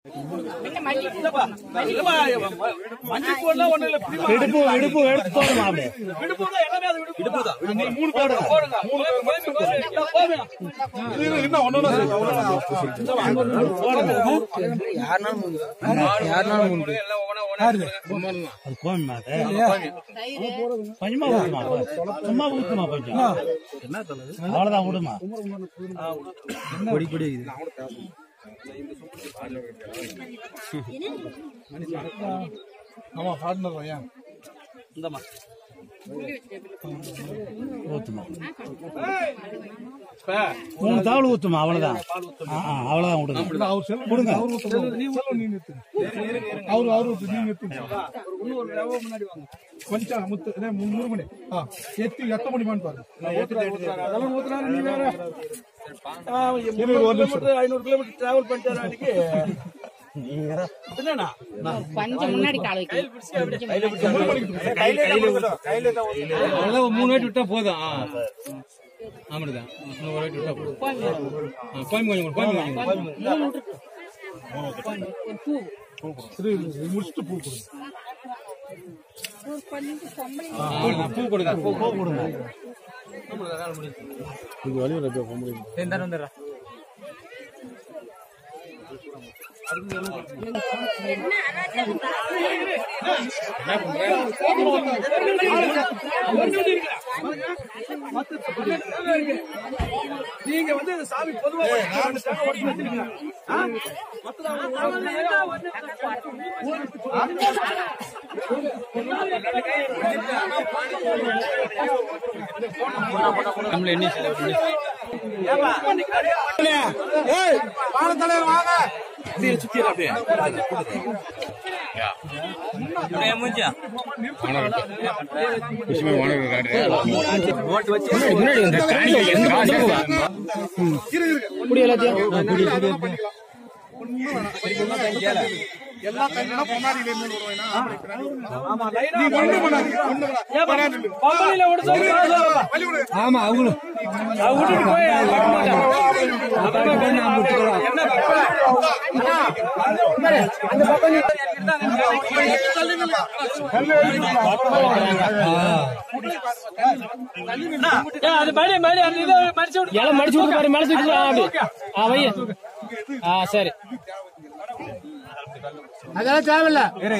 மஞ்சள் போடலாம் ஒண்ணு இல்ல பிடிமா. இடுப்பு இடுப்பு எடுத்து போடுமா அப்படியே விடுப்பு தான் எல்லாமே அது விடுப்பு தான். நீ மூணு போடுங்க. போடுங்க. மூணு போடுங்க. போடுங்க. போடுங்க. எல்லாம் ஒவ்வொண்ணா, ஒவ்வொண்ணா எடுத்துக்கோங்க. அது போடணுமா அது கொஞ்சமா ஊத்துமா சும்மா ஊத்துமா கொஞ்சம் அவ்வளவுதான் விடுமா இந்தாம்மா. ஊத்துமா இப்ப மூணு தவள் ஊத்துமா அவ்வளவுதான் ஆ, ஆ, அவ்வளவுதான் விடுங்க கொடுங்க அவரு அவரு நீங்க எத்துங்க. இன்னும் ஒரு ரவை முன்னாடி வாங்க. கொஞ்சம் முத்து இதே முந்நூறு மணி ஆ, எத்தி எத்த முடியுமான்னு பாருங்க அதெல்லாம் ஊத்துறாரு, நீ வேற. ஆ, முந்நூறு கிலோமீட்டர், ஐநூறு கிலோமீட்டர் டிராவல் பண்ணிட்டாரு அன்னைக்கு. என்னண்ணா? கொஞ்சம் முன்னாடி கால் வைக்கணும் அவ்வளவு மூணு வாட்டி விட்டா போதும் ஆ. ஆமாடுதான் இன்னும் ஒரு வாட்டி விட்டா போதும் ஆ, கோயம்பு கொஞ்சம் கொடு, கோயம்பு கொஞ்சம் கொடு. சரி, இது முடிச்சுட்டு பூ கொடுங்க ஆ, அவ்வளவுதான். பூ கொடுங்க பூ பூ கொடுங்க நீங்க வந்து இந்த சாமி பொதுவா வச்சுட்டாங்க, ஒட்டி வச்சிருக்கீங்க. ஆ? மத்தவங்க நம்மள என்ன ஏய் பாலத்தலைவர் வாங்க எல்லா கையிலும் பொன்னாடியில இருந்து வருவேனா ஆமா, லைனா நீ ஒண்ணு பண்ணாதீங்க ஒண்ணு ஏன் பண்ணாதீங்க பண்ண- பம்பளியில விட சொல்லி காசு. வழி விடு ஆமா அவங்களும் நான் விட்டுட்டு போய் பார்க்க மாட்டேன். அப்புறமா போய் நான் முடிச்சுக்கிறோம். என்ன ஏன் அது மடி மடி அந்த இதை மடிச்சு விட்டு எல்லாம் மடிச்சு விட்டு பாரு மடிச்சு விட்டு அப்படி ஆ வை ஆ சரி அதெல்லாம் தேவையில்ல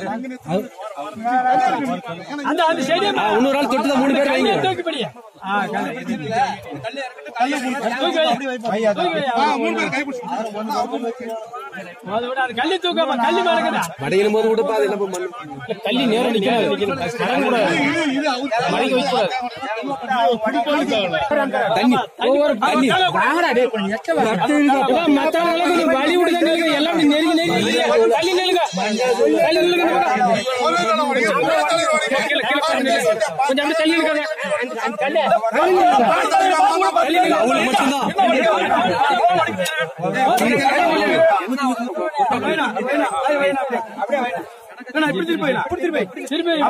அந்த அந்த செடியை இன்னொரு ஆள் தொட்டு மூணு பேர் வைங்க தூக்கி படி ஆ கல்லு கல்லு தூக்கி வை. தூக்கி வை. ஆ, மூணு பேர் கை பிடிச்சு அதை விட அது கல்லி தூக்காம கல்லி மறக்குதா மடையிலும் போது விட்டு பாது என்ன பண்ணு கள்ளி நேரம் நிக்கணும் கடன் கூட மறைக்க வைக்க தண்ணி ஒவ்வொரு தண்ணி வாங்கடா டேய் கொஞ்சம் எச்ச வா மத்தவங்க கொஞ்சம் வழி விடுங்க நில்லுங்க எல்லாம் அப்படி நெருங்கி நெருங்கி தள்ளி நில்லுங்க தள்ளி நில்லுங்க கீழே கீழே கொஞ்சம் அப்படியே தள்ளி இருக்காங்க அந்த கல்லை தள்ளி நில்லுங்க அவங்களுக்கு மட்டும்தான் இப்படி திருப்பி வைடா. இப்படி திருப்பி வை. திருப்பி வை.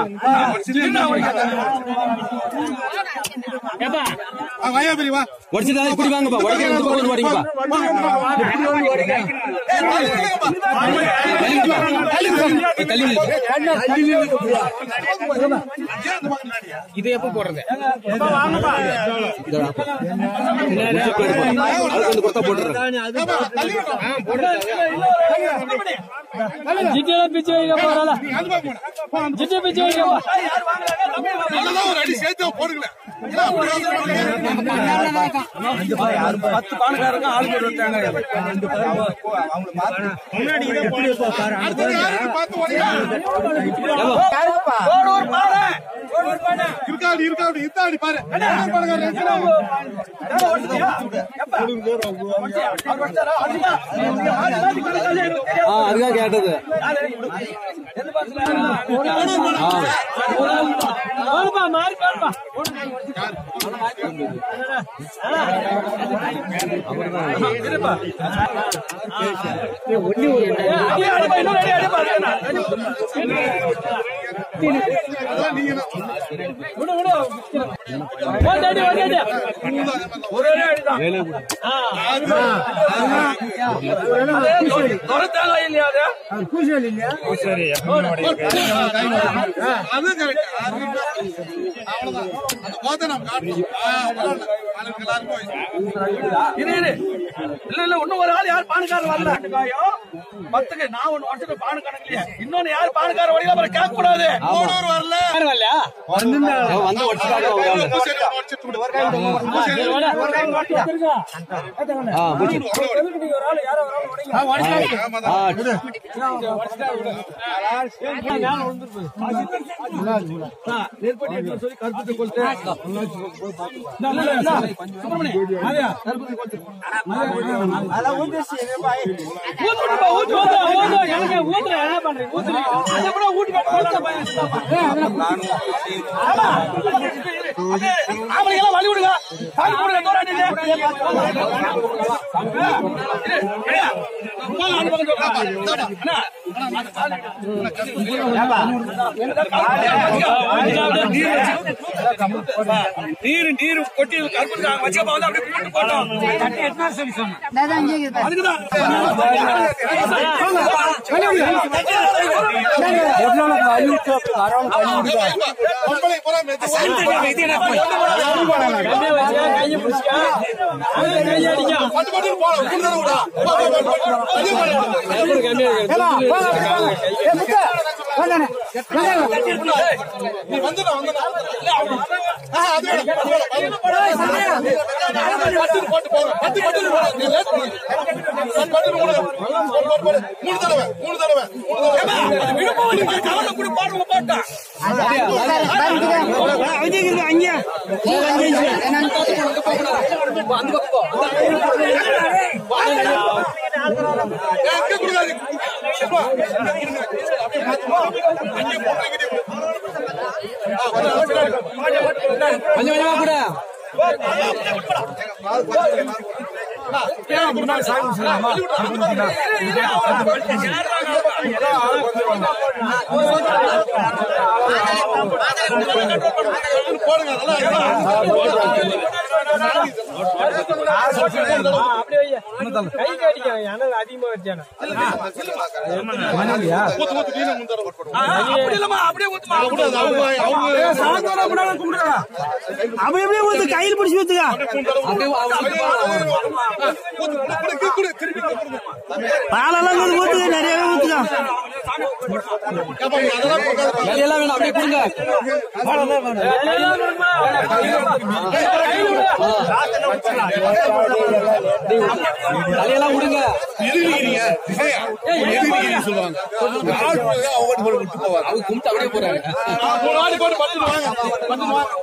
ஏப்பா ஆ, வாயா பெரிய வா உடச்சுதா இப்படி வாங்கப்பா உடைக்கிற இந்த பக்கம் வந்து வரீங்கப்பா தள்ளி நில்லு. இது எப்ப போடுறது அது வந்து கொடுத்தா போட்டுறேன் ஜிட்டில பிச்சு வைக்க போறாள அது பார்க்க போன ஜிட்டி பிச்சு வைக்க போ. அதெல்லாம் ஒரு அடி சேர்த்து போடுங்களேன் ஏன்னா, அப்படி வந்து பத்து பானக்காரங்க ஆள் போட்டு விட்டாங்க அடுத்தது யாருக்கு பார்த்து ஓடுங்க. ஒரு ஒரு பானை ஒரு ஒரு பானை இருக்காடி இருக்காடி இத்தாடி பாரு என்ன பண்ணுங்க ரெண்டு நாள். ஏன் ஓடிச்சியா? எப்ப? ஓடிச்சியா? அவர் ஓடிச்சாரா? ஓடிச்சா? ஆள் இல்லாத கணக்கால எனக்கு தெரியாது. ஆ அதுதான் கேட்டது எந்த பஸ்ல? போடுப்பா, மாறி போடுப்பா. இருப்பா. ஏன், அப்படியே அடிப்பா, இன்னொரு அடி அடிப்பா, அதான் நீங்க தான். விடு, விடு. ஒரு அடி ஒரு அடி ஒரே அடிதான் ஆ. அதே துரை தேங்காய் இல்லையா அது சரி அது correct. அவ்வளவுதான் அந்த கோத்தை நம்ம காட்டணும் ஆ, பரவாயில்ல. ஆளுங்க எல்லாரும் போய் இரு இரு இல்ல இல்ல இன்னும் ஒரு ஆள் யார் பானுக்காரர் வரல காயம் பத்துக்கு நான் ஒண்ணு வருஷத்துக்கு பானு கணக்குலயே இன்னொன்னு யார் பானுக்கார வழியில அப்புறம் கேட்க கூடாது மூணூர் வரல வந்து ஒடிச்சுட்டாங்க பூசேரி அடிச்சிட்டு விடு. பூசேரி நெருப்படி எடுத்து சொல்லி கருப்பத்தை கொளுத்து ஊத்துப்பா, ஊத்து, ஊத்து, ஊத்து. எனக்கு ஊத்துற, என்ன பண்றீங்க? ஊத்துறீங்க. அதை கூட ஊட்டி காட்ட மாட்டாங்க பையன். ஆமா. அது, ஆம்பளைங்க எல்லாம் வழி விடுங்க சாமி கொடுங்க, தூரம் அடிங்க. இரு, ஐயா, போங்க, அந்த பக்கம் போங்க. அண்ணா, நீர் நீர் கொட்டி கருப்பு வச்சுக்கப்பா வந்து அப்படியே போட்டு போட்டோம் அதுக்குதான் பொம்பளை பூரா மெது கையை பிடிச்சிக்க கையை அடிக்க பட்டு பட்டு போலாம் கூடுதல் விடா போ, போ, போ, போ, போ. அதிகம் பண்ணு. நீ வந்துடா வந்துடா ஆ, அது வேணாம், அது வேணாம், அது வேணாம். பட்டுன்னு போட்டு போங்க. பட்டு பட்டுன்னு போடு. நீ லேட் பண்ணு. பட்டு பட்டுன்னு போடு. போடு, போடு, போடு. மூணு தடவை மூணு தடவை மூணு தடவை விழுப்பு வலி கவலை கூட பாடுங்க போட்டான் ஏய், இங்க கொடுக்காது. போ. அப்படியே மாத்து, போ. அங்கே போட்டு இங்கிட்டு போ. ஆ, வந்து, வந்து, வந்து. கொஞ்சம் கொஞ்சமா கூட போடுங்க நல்லா அப்படியே வைங்க. கை கடிக்க அனல் அதிகமா வச்சானே ஊத்து ஊத்து நீங்க முன் தடவை போடு. அப்படி இல்லம்மா அப்படியே ஊத்துமா கூடாது, அவங்க அவங்க அவன் எப்படியே ஊத்து கையில் பிடிச்சி ஊத்துக்கா ஊத்து, குடு, குடு, குடு, குடு, திருப்பி இங்க கொடுங்க. பாலெல்லாம் கொஞ்சம் ஊத்துக்க நிறையவே ஊத்துக்கா ஏப்பா, நீ அதெல்லாம் கொடுக்காத. எல்லாம் வேணும் அப்படியே கொடுங்க தலையெல்லாம் விடுங்க அவங்க கும்பிட்டு அப்படியே போறாங்க ஆ, மூணு ஆடு போட்டு பட்டுன்னு வாங்க. பட்டுன்னு வாங்க.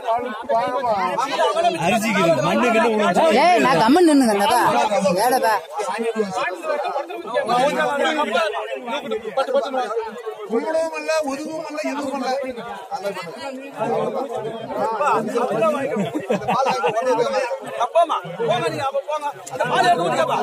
அரிசிக்குது மண்ணு கிட்ட விழுந்து ஏய் நான் கம்மன் நின்னுங்கண்ணா வேடப்பா பட்டு பட்டுன்னு வாங்க. உருளவும் இல்ல, ஒதுங்கவும் இல்ல, எதுவும் இல்ல. அப்பாமா போங்க நீங்க அப்ப போங்க அந்த பால் எடுத்து ஊத்திக்கப்பா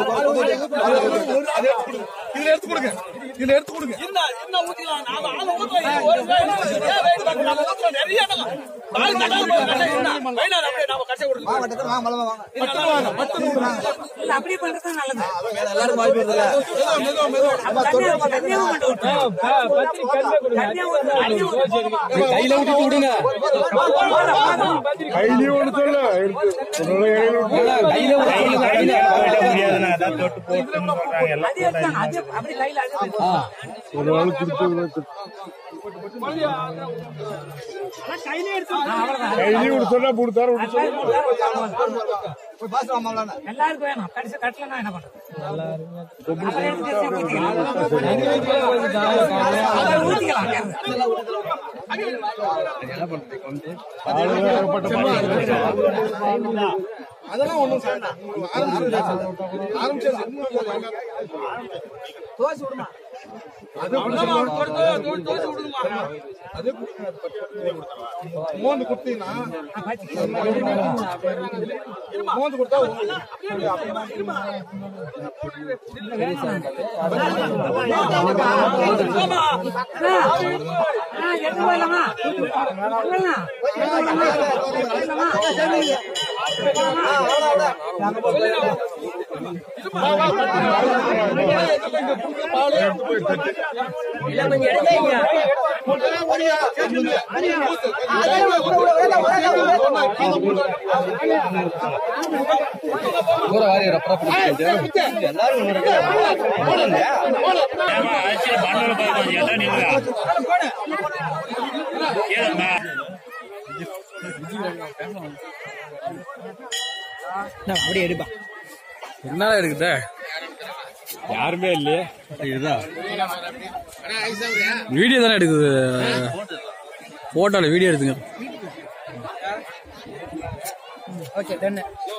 இதுல எடுத்து கொடுங்க இதுல எடுத்து கொடுங்க என்ன என்ன ஊத்திக்கலாம் நாம ஆள ஊத்துவோம் இது ஒரு வேலை ஏன் வெயிட் பண்ண நம்ம ஊத்துவோம் நிறைய இடங்க பால் கட்டால போய் கட்டை என்ன வைனார் அப்படியே நாம கட்டை கொடுங்க பட்டுன்னு வாங்க பட்டுன்னு வாங்க. அப்படி பண்றது நல்லது மெதுவா, மெதுவா, மெதுவா. பத்திரி கல்ல கொடுங்க கையில விட்டு விடுங்க கையில விட்டு கையில போயிட முடியாதுண்ணா அதான் தொட்டு போட்டுன்னு சொல்றாங்க எல்லாம் அப்படி கையில எல்லாருக்கும் வேணும் கடைசி கட்டலன்னா என்ன பண்றது அதை ஊத்திக்கலாம் அதெல்லாம் ஒண்ணும் சாப்பிட ஆரம்பிச்சாச்சு ஆரம்பிச்சாச்சு தோசை விடுமா மோந்து கொடுத்தீங்கன்னா மோந்து கொடுத்தா எடுத்து போயிடலாமா போயிடலாம். ஏம்மா, அரசியல் மண்ணுல போய் கொஞ்சம் எல்லாம் நில்லுங்க. கேளுங்க. என்னடா இருக்குதா யாருமே இல்லையே இதுதான் வீடியோ தானே எடுக்குது போட்டோல வீடியோ எடுத்துங்க ஓகே டன்னு